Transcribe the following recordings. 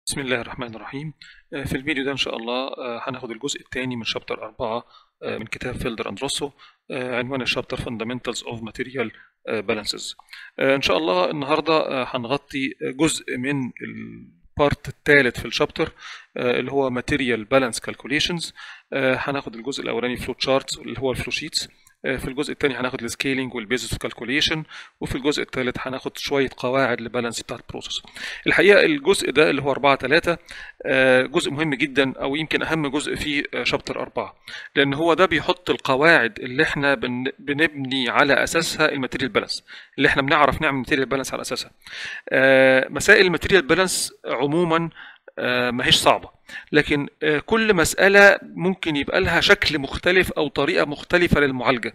بسم الله الرحمن الرحيم آه، في الفيديو ده إن شاء الله آه، هناخد الجزء الثاني من شابتر أربعة آه، من كتاب فيلدر أند روسو آه، عنوان الشابتر Fundamentals of Material آه، Balances آه، إن شاء الله النهاردة آه، هنغطي جزء من البارت الثالث في الشابتر آه، اللي هو Material Balance Calculations آه، هناخد الجزء الأولاني فلو تشارتس اللي هو الفلو شيتس في الجزء الثاني هناخد السكيلينج والبيزنس اوف كالكوليشن وفي الجزء الثالث هناخد شويه قواعد للبالانس بتاع البروسيس الحقيقه الجزء ده اللي هو 4 3 جزء مهم جدا او يمكن اهم جزء في شابتر 4 لان هو ده بيحط القواعد اللي احنا بن- بنبني على اساسها الماتيريال بالانس اللي احنا بنعرف نعمل ماتيريال بالانس على اساسها آه، مسائل الماتيريال بالانس عموما آه، ما هيش صعبة لكن آه، كل مسألة ممكن يبقى لها شكل مختلف أو طريقة مختلفة للمعالجة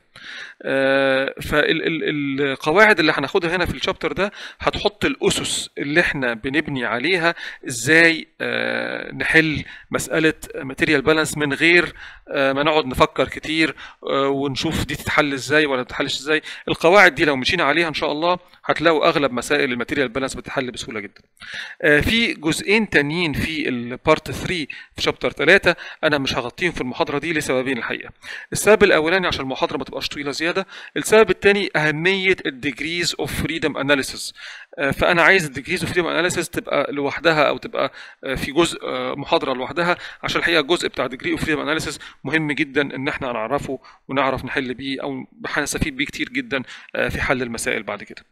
فالقواعد اللي هناخدها هنا في الشابتر ده هتحط الأسس اللي احنا بنبني عليها ازاي آه، نحل مسألة ماتيريال بالانس من غير آه، ما نقعد نفكر كتير آه، ونشوف دي تتحل ازاي ولا تتحلش ازاي القواعد دي لو مشينا عليها ان شاء الله هتلاقوا اغلب مسائل الماتيريال بالانس بتتحل بسهولة جدا آه، في جزئين تانيين في البارت 3 في شابتر 3 انا مش هغطيهم في المحاضره دي لسببين الحقيقه السبب الاولاني عشان المحاضره ما تبقاش طويله زياده السبب الثاني اهميه الديجريز اوف فريدم اناليسيس فانا عايز الديجريز اوف فريدم اناليسيس تبقى لوحدها او تبقى آه، في جزء آه، محاضره لوحدها عشان الحقيقه الجزء بتاع ديجري اوف فريدم اناليسيس مهم جدا ان احنا نعرفه ونعرف نحل بيه او هنستفيد بيه كتير جدا آه، في حل المسائل بعد كده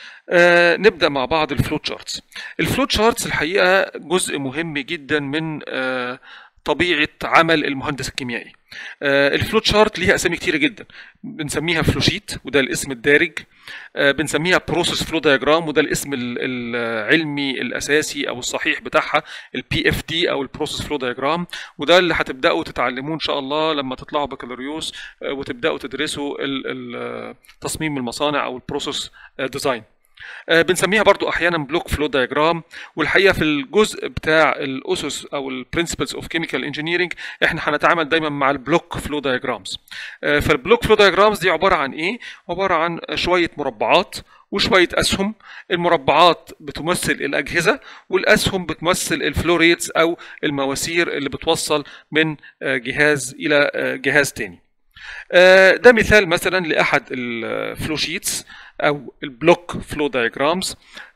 آه نبدا مع بعض الفلو تشارتس الفلو تشارتس الحقيقه جزء مهم جدا من آه طبيعه عمل المهندس الكيميائي آه الفلو تشارت ليها اسامي كتيره جدا بنسميها فلو شيت وده الاسم الدارج آه بنسميها بروسيس فلو دايجرام وده الاسم ال- العلمي الاساسي او الصحيح بتاعها البي اف دي او البروسيس فلو دايجرام وده اللي هتبداوا تتعلموه ان شاء الله لما تطلعوا بكالوريوس آه وتبداوا تدرسوا ال- ال- تصميم المصانع او البروسيس ديزاين آه، بنسميها برضو احيانا بلوك فلو دايجرام والحقيقه في الجزء بتاع الاسس او البرنسبلز اوف كيميكال انجينيرنج احنا هنتعامل دايما مع البلوك فلو دايجرامز فالبلوك فلو دايجرامز دي عباره عن ايه عباره عن شويه مربعات وشويه اسهم المربعات بتمثل الاجهزه والاسهم بتمثل الفلو ريتس او المواسير اللي بتوصل من آه، جهاز الى آه، جهاز تاني آه، ده مثال مثلا لاحد الفلو شيتس او البلوك فلو دايجرامز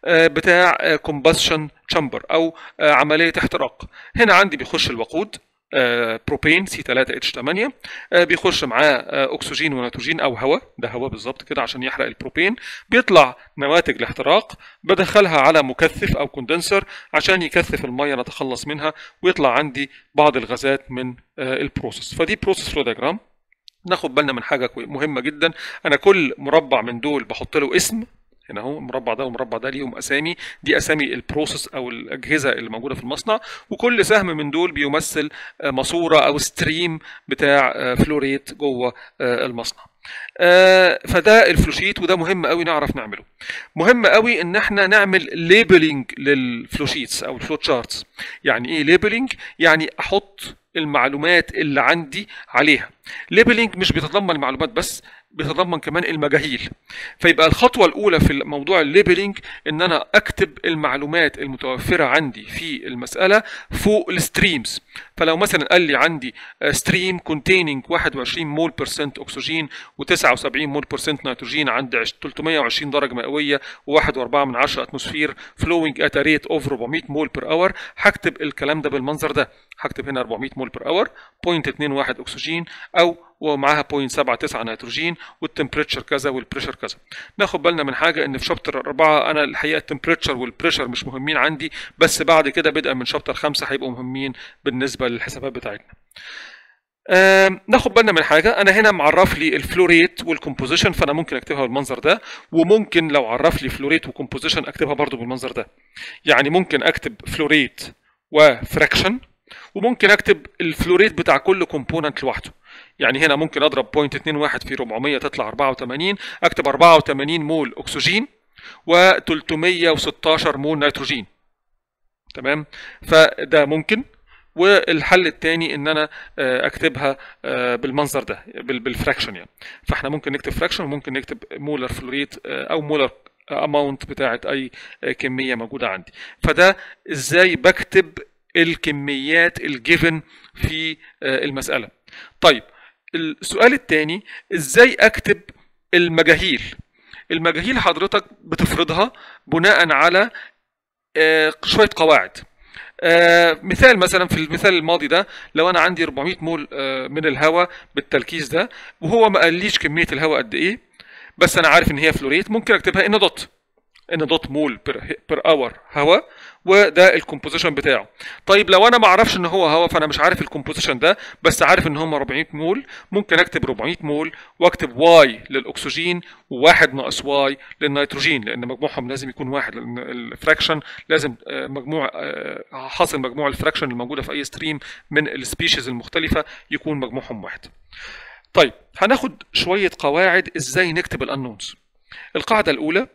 بتاع كومباشن تشامبر او آه، عمليه احتراق هنا عندي بيخش الوقود آه، بروبين سي 3 اتش 8 آه، بيخش معاه آه، اكسجين ونيتروجين او هواء ده هواء بالظبط كده عشان يحرق البروبين بيطلع نواتج الاحتراق بدخلها على مكثف او كوندنسر عشان يكثف الميه نتخلص منها ويطلع عندي بعض الغازات من آه، البروسيس فدي بروسيس فلو دايجرام ناخد بالنا من حاجه كوي- مهمه جدا انا كل مربع من دول بحط له اسم هنا اهو المربع ده والمربع ده ليهم اسامي دي اسامي البروسيس او الاجهزه اللي موجوده في المصنع وكل سهم من دول بيمثل آه، ماسوره او ستريم بتاع آه، فلوريت جوه آه، المصنع آه، فده الفلوشيت وده مهم قوي نعرف نعمله مهم قوي ان احنا نعمل ليبلنج للفلوشيتس او الفلو تشارتس يعني ايه ليبلنج يعني احط المعلومات اللي عندي عليها ليبلنج مش بيتضمن المعلومات بس بيتضمن كمان المجاهيل فيبقى الخطوة الأولى في موضوع الليبلنج إن أنا أكتب المعلومات المتوفرة عندي في المسألة فوق الستريمز فلو مثلا قال لي عندي ستريم containing 21 مول برسنت أكسجين و79 مول برسنت نيتروجين عند عش- 320 درجة مئوية و1.4 من 10 أتموسفير flowing at a rate of 400 مول per hour هكتب الكلام ده بالمنظر ده هكتب هنا 400 مول per hour 0.21 أكسجين أو ومعاها 0.79 نيتروجين والتمبريتشر كذا والبريشر كذا ناخد بالنا من حاجه ان في شابتر 4 انا الحقيقه التمبريتشر والبريشر مش مهمين عندي بس بعد كده بدءا من شابتر 5 هيبقوا مهمين بالنسبه للحسابات بتاعتنا آم، ناخد بالنا من حاجه انا هنا معرف لي الفلوريت والكومبوزيشن فانا ممكن اكتبها بالمنظر ده وممكن لو عرف لي فلوريت وكومبوزيشن اكتبها برضو بالمنظر ده يعني ممكن اكتب فلوريت وفراكشن وممكن اكتب الفلوريت بتاع كل كومبوننت لوحده يعني هنا ممكن اضرب 0.21 في 400 تطلع 84 اكتب 84 مول اكسجين و316 مول نيتروجين تمام فده ممكن والحل الثاني ان انا آه، اكتبها آه، بالمنظر ده بال- بالفراكشن يعني فاحنا ممكن نكتب فراكشن وممكن نكتب مولر فلوريت آه، او مولر اماونت بتاعه اي كميه موجوده عندي فده ازاي بكتب الكميات الجيفن في المساله طيب السؤال الثاني ازاي اكتب المجاهيل المجاهيل حضرتك بتفرضها بناء على شويه قواعد مثال مثلا في المثال الماضي ده لو انا عندي 400 مول من الهواء بالتركيز ده وهو ما قاليش كميه الهواء قد ايه بس انا عارف ان هي فلوريت ممكن اكتبها ان دوت ان دوت مول بير اور هواء وده الكومبوزيشن بتاعه طيب لو انا ما اعرفش ان هو هواء فانا مش عارف الكومبوزيشن ده بس عارف ان هم 400 مول ممكن اكتب 400 مول واكتب واي للاكسجين وواحد ناقص واي للنيتروجين لان مجموعهم لازم يكون واحد لان الفراكشن لازم مجموع حاصل مجموع الفراكشن الموجوده في اي ستريم من السبيشيز المختلفه يكون مجموعهم واحد طيب هناخد شويه قواعد ازاي نكتب الانونز القاعده الاولى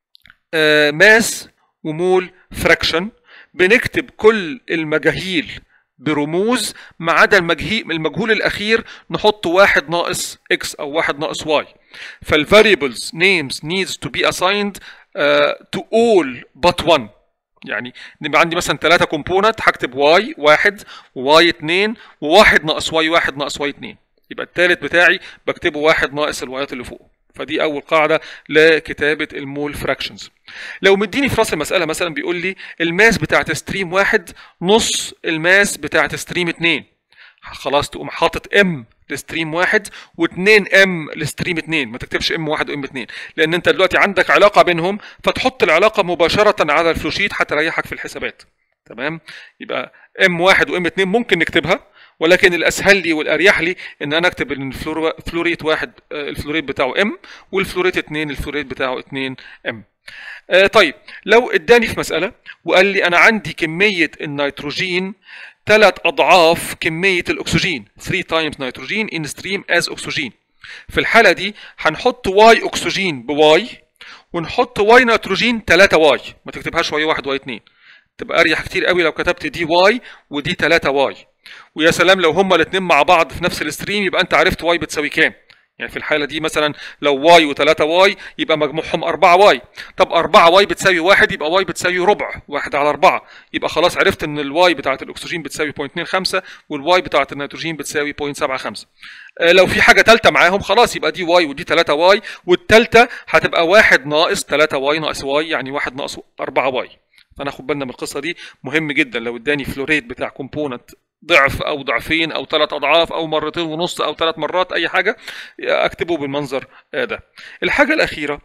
ماس ومول فراكشن بنكتب كل المجاهيل برموز ما عدا المجهول الاخير نحط واحد ناقص اكس او واحد ناقص واي فالفاريبلز names needs to be assigned uh, to all but one يعني يبقى عندي مثلا ثلاثة كومبوننت هكتب واي واحد وواي اتنين وواحد ناقص واي واحد ناقص واي اتنين يبقى الثالث بتاعي بكتبه واحد ناقص الوايات اللي فوقه فدي اول قاعده لكتابه المول فراكشنز لو مديني في راس المساله مثلا بيقول لي الماس بتاعت ستريم واحد نص الماس بتاعت ستريم اتنين خلاص تقوم حاطط ام لستريم واحد و2 ام لستريم 2 ما تكتبش ام واحد وام 2 لان انت دلوقتي عندك علاقه بينهم فتحط العلاقه مباشره على الفلوشيت هتريحك في الحسابات تمام يبقى ام واحد وام 2 ممكن نكتبها ولكن الاسهل لي والاريح لي ان انا اكتب ان الفلوريت واحد الفلوريت بتاعه ام والفلوريت 2 الفلوريت بتاعه 2 ام آه طيب لو اداني في مساله وقال لي انا عندي كميه النيتروجين ثلاث اضعاف كميه الاكسجين 3 تايمز نيتروجين ان ستريم از اكسجين في الحاله دي هنحط واي اكسجين بواي ونحط واي نيتروجين 3 واي ما تكتبهاش واي 1 واي 2 تبقى اريح كتير قوي لو كتبت دي واي ودي 3 واي ويا سلام لو هما الاثنين مع بعض في نفس الستريم يبقى انت عرفت واي بتساوي كام يعني في الحاله دي مثلا لو واي و3 واي يبقى مجموعهم 4 واي طب 4 واي بتساوي 1 يبقى واي بتساوي ربع 1 على 4 يبقى خلاص عرفت ان الواي بتاعه الاكسجين بتساوي 0.25 والواي بتاعه النيتروجين بتساوي 0.75 لو في حاجه ثالثه معاهم خلاص يبقى دي واي ودي 3 واي والثالثه هتبقى 1 ناقص 3 واي ناقص واي يعني 1 ناقص 4 واي فناخد بالنا من القصه دي مهم جدا لو اداني فلوريت بتاع كومبوننت ضعف او ضعفين او ثلاث اضعاف او مرتين ونص او ثلاث مرات اي حاجه اكتبه بالمنظر ده الحاجه الاخيره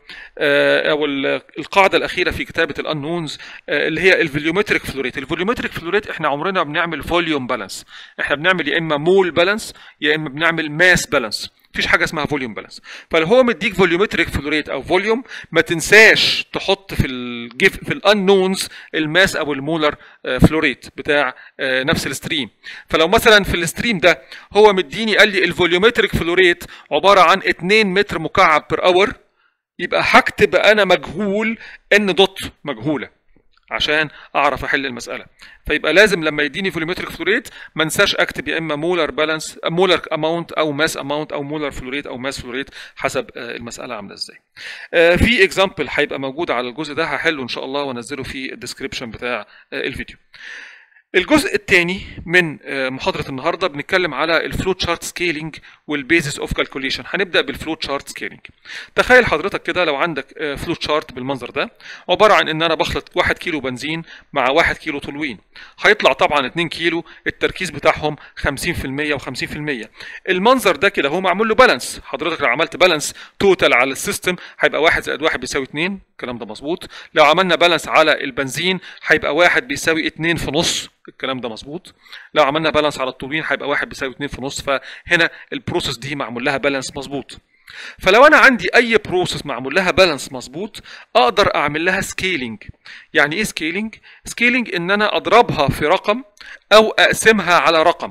او القاعده الاخيره في كتابه الانونز اللي هي الفوليومتريك فلوريت الفوليومتريك فلوريت احنا عمرنا بنعمل فوليوم بالانس احنا بنعمل يا اما مول بالانس يا اما بنعمل ماس بالانس مفيش حاجه اسمها فوليوم بالانس فلو هو مديك فوليومتريك فلوريت او فوليوم ما تنساش تحط في الجيف في الانونز الماس او المولر فلوريت بتاع نفس الستريم فلو مثلا في الستريم ده هو مديني قال لي الفوليومتريك فلوريت عباره عن 2 متر مكعب بير اور يبقى هكتب انا مجهول ان دوت مجهوله عشان اعرف احل المساله فيبقى لازم لما يديني فوليومتريك فلوريت ما انساش اكتب يا اما مولر بالانس مولر اماونت او ماس اماونت او مولر فلوريت او ماس فلوريت حسب المساله عامله ازاي في اكزامبل هيبقى موجود على الجزء ده هحله ان شاء الله وانزله في الديسكربشن بتاع الفيديو الجزء الثاني من محاضرة النهاردة بنتكلم على الفلو تشارت سكيلينج والبيزس اوف كالكوليشن هنبدأ بالفلو تشارت سكيلينج تخيل حضرتك كده لو عندك فلو تشارت بالمنظر ده عبارة عن ان انا بخلط 1 كيلو بنزين مع 1 كيلو تولوين هيطلع طبعا 2 كيلو التركيز بتاعهم 50% و50% المنظر ده كده هو معمول له بالانس حضرتك لو عملت بالانس توتال على السيستم هيبقى 1 زائد 1 بيساوي 2 الكلام ده مظبوط لو عملنا بالانس على البنزين هيبقى 1 بيساوي 2 في نص الكلام ده مظبوط لو عملنا بالانس على التوربين هيبقى 1 بيساوي 2 في نص فهنا البروسيس دي معمول لها بالانس مظبوط فلو انا عندي اي بروسيس معمول لها بالانس مظبوط اقدر اعمل لها سكيلينج يعني ايه سكيلينج سكيلينج ان انا اضربها في رقم او اقسمها على رقم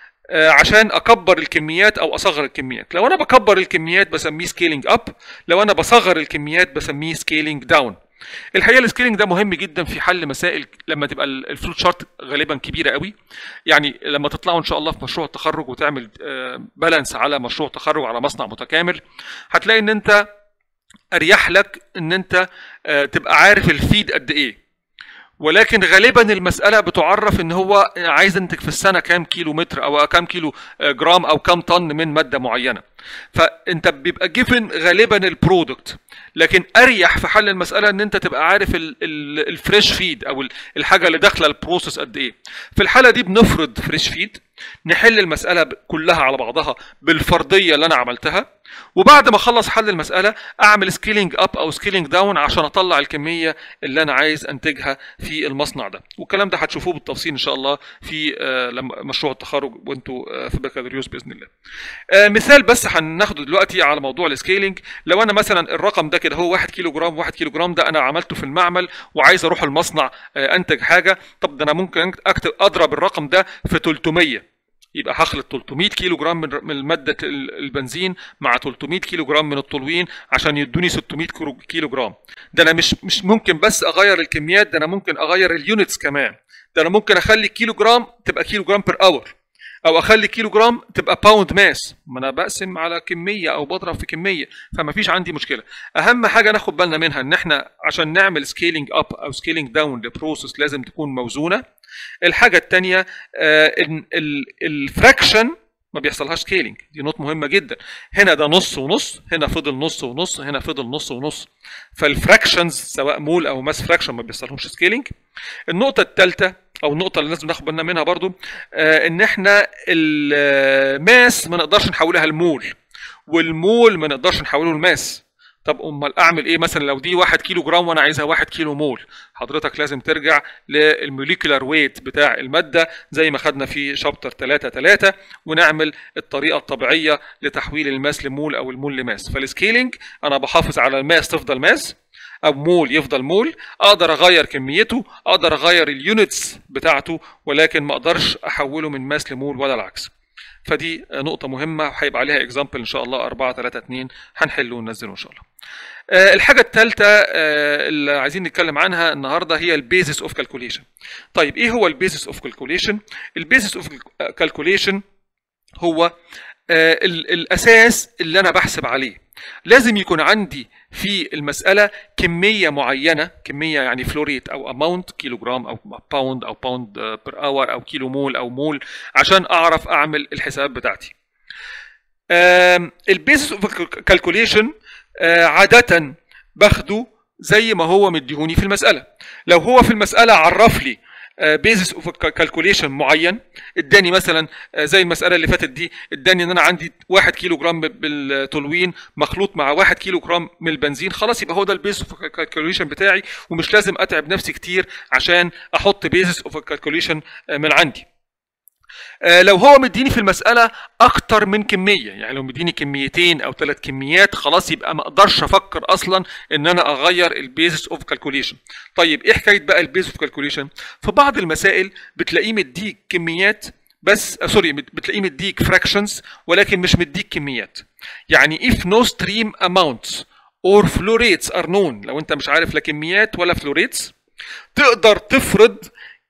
عشان اكبر الكميات او اصغر الكميات لو انا بكبر الكميات بسميه سكيلينج اب لو انا بصغر الكميات بسميه سكيلينج داون الحقيقه السكيلينج ده مهم جدا في حل مسائل لما تبقى الفلوت شارت غالبا كبيره قوي يعني لما تطلعوا ان شاء الله في مشروع التخرج وتعمل بالانس على مشروع تخرج على مصنع متكامل هتلاقي ان انت اريح لك ان انت آه، تبقى عارف الفيد قد ايه ولكن غالبا المسألة بتعرف ان هو عايز انتج في السنة كام كيلو متر او كام كيلو آه، جرام او كام طن من مادة معينة فانت بيبقى جيفن غالبا البرودكت لكن اريح في حل المسألة ان انت تبقى عارف الفريش فيد او الحاجة اللي داخلة البروسيس قد ايه في الحالة دي بنفرض فريش فيد نحل المسألة كلها على بعضها بالفرضية اللي انا عملتها وبعد ما اخلص حل المساله اعمل سكيلينج اب او سكيلينج داون عشان اطلع الكميه اللي انا عايز انتجها في المصنع ده والكلام ده هتشوفوه بالتفصيل ان شاء الله في آه، مشروع التخرج وانتوا آه، في بكالوريوس باذن الله آه، مثال بس هناخده دلوقتي على موضوع السكيلينج لو انا مثلا الرقم ده كده هو 1 كيلو جرام 1 كيلو جرام ده انا عملته في المعمل وعايز اروح المصنع انتج حاجه طب ده انا ممكن اكتب اضرب الرقم ده في 300 يبقى هخلط 300 كيلو جرام من مادة البنزين مع 300 كيلو جرام من التولوين عشان يدوني 600 كيلو جرام ده انا مش مش ممكن بس اغير الكميات ده انا ممكن اغير اليونتس كمان ده انا ممكن اخلي كيلو جرام تبقى كيلو جرام بير اور او اخلي كيلو جرام تبقى باوند ماس ما انا بقسم على كميه او بضرب في كميه فما فيش عندي مشكله اهم حاجه ناخد بالنا منها ان احنا عشان نعمل سكيلينج اب او سكيلينج داون لبروسيس لازم تكون موزونه الحاجه الثانيه آه، ان الفراكشن ما بيحصلهاش سكيلينج دي نوت مهمه جدا هنا ده نص ونص هنا فضل نص ونص هنا فضل نص ونص فالفراكشنز سواء مول او ماس فراكشن ما بيحصلهمش سكيلينج النقطه الثالثه او النقطه اللي لازم ناخد بالنا منها برضو آه ان احنا الماس ما نقدرش نحولها لمول والمول ما نقدرش نحوله لماس طب امال اعمل ايه مثلا لو دي 1 كيلو جرام وانا عايزها 1 كيلو مول حضرتك لازم ترجع للموليكولار ويت بتاع الماده زي ما خدنا في شابتر 3 3 ونعمل الطريقه الطبيعيه لتحويل الماس لمول او المول لماس فالسكيلينج انا بحافظ على الماس تفضل ماس او مول يفضل مول اقدر اغير كميته اقدر اغير اليونتس بتاعته ولكن ما اقدرش احوله من ماس لمول ولا العكس فدي نقطة مهمة وهيبقى عليها اكزامبل ان شاء الله 4 3 2 هنحله وننزله ان شاء الله. آه، الحاجة الثالثة آه، اللي عايزين نتكلم عنها النهارده هي البيزس اوف كالكوليشن. طيب ايه هو البيزس اوف كالكوليشن؟ البيزس اوف كالكوليشن هو آه، الاساس اللي انا بحسب عليه. لازم يكون عندي في المسألة كمية معينة كمية يعني فلوريت أو أماونت كيلو جرام أو باوند أو باوند بير اور أو كيلو مول أو مول عشان أعرف أعمل الحساب بتاعتي. البيزس اوف كالكوليشن عادة باخده زي ما هو مديهوني في المسألة. لو هو في المسألة عرف لي بيزس اوف كالكوليشن معين اداني مثلا آه، زي المساله اللي فاتت دي اداني ان انا عندي 1 كيلو جرام بالتولوين مخلوط مع 1 كيلو جرام من البنزين خلاص يبقى هو ده البيزس اوف كالكوليشن بتاعي ومش لازم اتعب نفسي كتير عشان احط بيزس اوف كالكوليشن من عندي آه، لو هو مديني في المساله اكتر من كميه يعني لو مديني كميتين او ثلاث كميات خلاص يبقى ما اقدرش افكر اصلا ان انا اغير البيزس اوف كالكوليشن طيب ايه حكايه بقى البيزس اوف كالكوليشن في بعض المسائل بتلاقيه مديك كميات بس آه سوري بتلاقيه مديك فراكشنز ولكن مش مديك كميات يعني if no stream amounts or flow rates are known لو انت مش عارف لا كميات ولا flow rates تقدر تفرض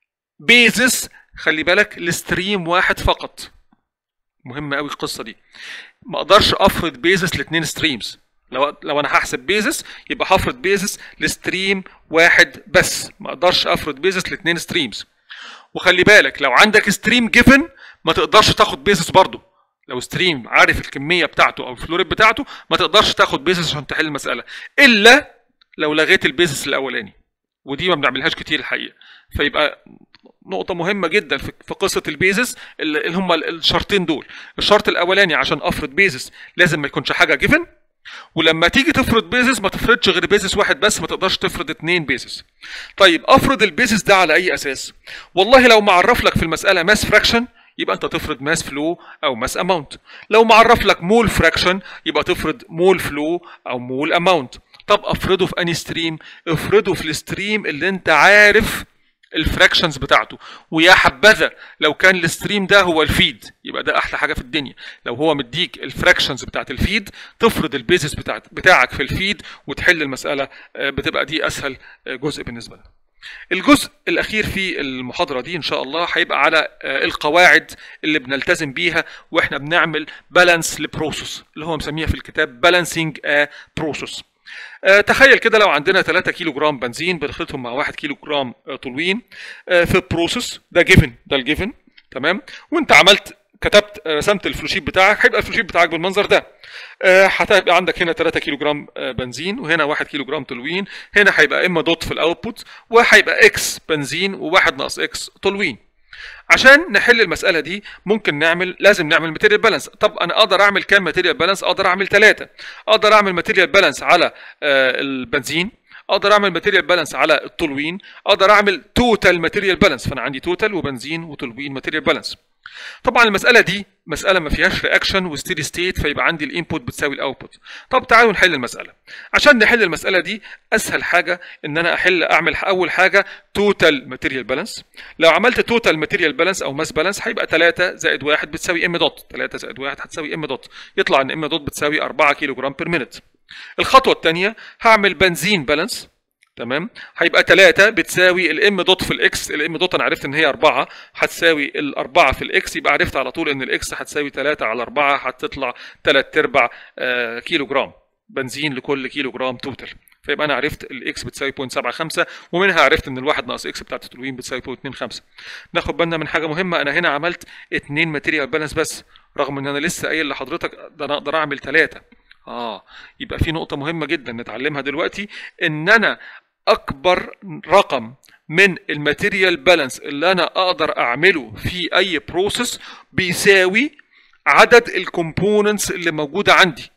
بيزس خلي بالك لستريم واحد فقط مهمه قوي القصه دي ما اقدرش افرض بيزس لاثنين ستريمز لو لو انا هحسب بيزس يبقى هفرض بيزس لستريم واحد بس ما اقدرش افرض بيزس لاثنين ستريمز وخلي بالك لو عندك ستريم جيفن ما تقدرش تاخد بيزس برضه لو ستريم عارف الكميه بتاعته او الفلوريد بتاعته ما تقدرش تاخد بيزس عشان تحل المساله الا لو لغيت البيزس الاولاني ودي ما بنعملهاش كتير الحقيقه فيبقى نقطة مهمة جدا في قصة البيزس اللي هم الشرطين دول الشرط الأولاني عشان أفرض بيزس لازم ما يكونش حاجة جيفن ولما تيجي تفرض بيزس ما تفرضش غير بيزس واحد بس ما تقدرش تفرض اتنين بيزس طيب افرض البيزس ده على اي اساس والله لو معرف لك في المساله ماس فراكشن يبقى انت تفرض ماس فلو او ماس اماونت لو معرف لك مول فراكشن يبقى تفرض مول فلو او مول اماونت طب افرضه في اني ستريم افرضه في الستريم اللي انت عارف الفراكشنز بتاعته ويا حبذا لو كان الستريم ده هو الفيد يبقى ده احلى حاجه في الدنيا لو هو مديك الفراكشنز بتاعت الفيد تفرض البيزس بتاعت بتاعك في الفيد وتحل المساله آه، بتبقى دي اسهل آه، جزء بالنسبه لنا الجزء الاخير في المحاضره دي ان شاء الله هيبقى على آه، القواعد اللي بنلتزم بيها واحنا بنعمل بالانس لبروسس اللي هو مسميها في الكتاب بالانسنج بروسس آه، تخيل كده لو عندنا 3 كيلو جرام بنزين بنخلطهم مع 1 كيلو جرام آه، تولوين آه، في بروسيس ده جيفن ده الجيفن تمام وانت عملت كتبت آه، رسمت الفلوشيت بتاعك هيبقى الفلوشيت بتاعك بالمنظر ده آه، هتبقى عندك هنا 3 كيلو جرام آه، بنزين وهنا 1 كيلو جرام تولوين هنا هيبقى اما دوت في الاوتبوت وهيبقى اكس بنزين وواحد ناقص اكس تولوين عشان نحل المساله دي ممكن نعمل لازم نعمل ماتيريال بالانس طب انا اقدر اعمل كام ماتيريال بالانس اقدر اعمل ثلاثه اقدر اعمل ماتيريال بالانس على آه، البنزين اقدر اعمل ماتيريال بالانس على التولوين اقدر اعمل توتال ماتيريال بالانس فانا عندي توتال وبنزين وتولوين ماتيريال بالانس طبعا المساله دي مساله ما فيهاش رياكشن وستيدي ستيت فيبقى عندي الانبوت بتساوي الاوتبوت طب تعالوا نحل المساله عشان نحل المساله دي اسهل حاجه ان انا احل اعمل اول حاجه توتال ماتيريال بالانس لو عملت توتال ماتيريال بالانس او ماس بالانس هيبقى 3 زائد 1 بتساوي ام دوت 3 زائد 1 هتساوي ام دوت يطلع ان ام دوت بتساوي 4 كيلو جرام بير مينت الخطوه الثانيه هعمل بنزين بالانس تمام هيبقى 3 بتساوي الام دوت في الاكس الام دوت انا عرفت ان هي 4 هتساوي الاربعه في الاكس يبقى عرفت على طول ان الاكس هتساوي 3 على 4 هتطلع 3 ارباع آه، كيلو جرام بنزين لكل كيلو جرام توتال فيبقى انا عرفت الاكس بتساوي 0.75 ومنها عرفت ان الواحد ناقص اكس بتاعت التلوين بتساوي 0.25 ناخد بالنا من حاجه مهمه انا هنا عملت اتنين ماتيريال بالانس بس رغم ان انا لسه قايل لحضرتك ده انا اقدر اعمل ثلاثه اه يبقى في نقطه مهمه جدا نتعلمها دلوقتي ان انا اكبر رقم من الماتيريال بالانس اللي انا اقدر اعمله في اي بروسيس بيساوي عدد الكومبوننتس اللي موجوده عندي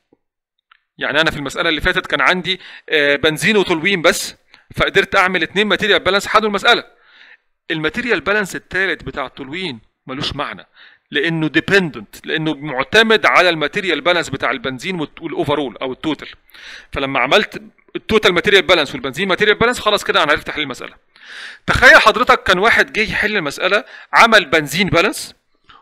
يعني انا في المساله اللي فاتت كان عندي آه، بنزين وتولوين بس فقدرت اعمل اتنين ماتيريال بالانس حلوا المساله الماتيريال بالانس الثالث بتاع التولوين ملوش معنى لانه ديبندنت لانه معتمد على الماتيريال بالانس بتاع البنزين والاوفرول او التوتال فلما عملت التوتال ماتيريال بالانس والبنزين ماتيريال بالانس خلاص كده انا عرفت احل المساله تخيل حضرتك كان واحد جه يحل المساله عمل بنزين بالانس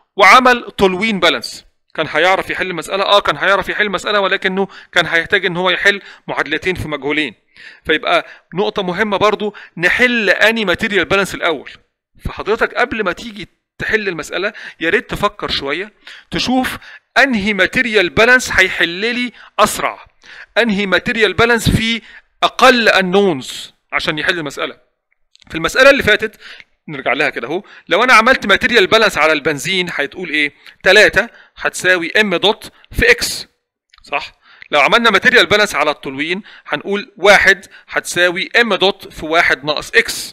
وعمل تولوين بالانس كان هيعرف يحل المساله اه كان هيعرف يحل المساله ولكنه كان هيحتاج ان هو يحل معادلتين في مجهولين فيبقى نقطه مهمه برضو نحل اني ماتيريال بالانس الاول فحضرتك قبل ما تيجي تحل المساله يا ريت تفكر شويه تشوف انهي ماتيريال بالانس هيحل لي اسرع انهي ماتيريال بالانس فيه اقل انونز عشان يحل المساله في المساله اللي فاتت نرجع لها كده اهو لو انا عملت ماتيريال بالانس على البنزين هتقول ايه 3 هتساوي ام دوت في اكس صح لو عملنا ماتيريال بالانس على التولوين هنقول واحد هتساوي ام دوت في واحد ناقص اكس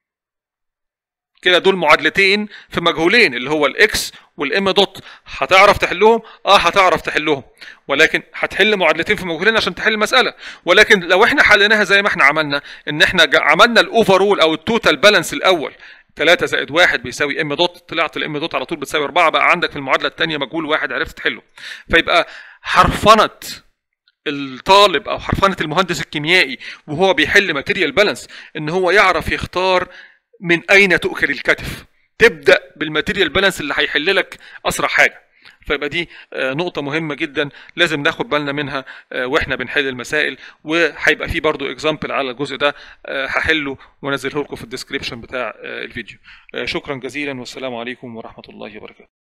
كده دول معادلتين في مجهولين اللي هو الاكس والام دوت هتعرف تحلهم اه هتعرف تحلهم ولكن هتحل معادلتين في مجهولين عشان تحل المساله ولكن لو احنا حليناها زي ما احنا عملنا ان احنا جا- عملنا الاوفرول او التوتال بالانس الاول 3 زائد 1 بيساوي ام دوت طلعت الام دوت على طول بتساوي 4 بقى عندك في المعادله الثانيه مجهول واحد عرفت تحله فيبقى حرفنه الطالب او حرفنه المهندس الكيميائي وهو بيحل ماتيريال بالانس ان هو يعرف يختار من اين تؤكل الكتف تبدا بالماتيريال بالانس اللي هيحل لك اسرع حاجه فيبقى دي آه، نقطة مهمة جدا لازم ناخد بالنا منها آه، واحنا بنحل المسائل وهيبقى في برضو اكزامبل على الجزء ده آه، هحله وانزله لكم في الديسكريبشن بتاع آه، الفيديو آه، شكرا جزيلا والسلام عليكم ورحمة الله وبركاته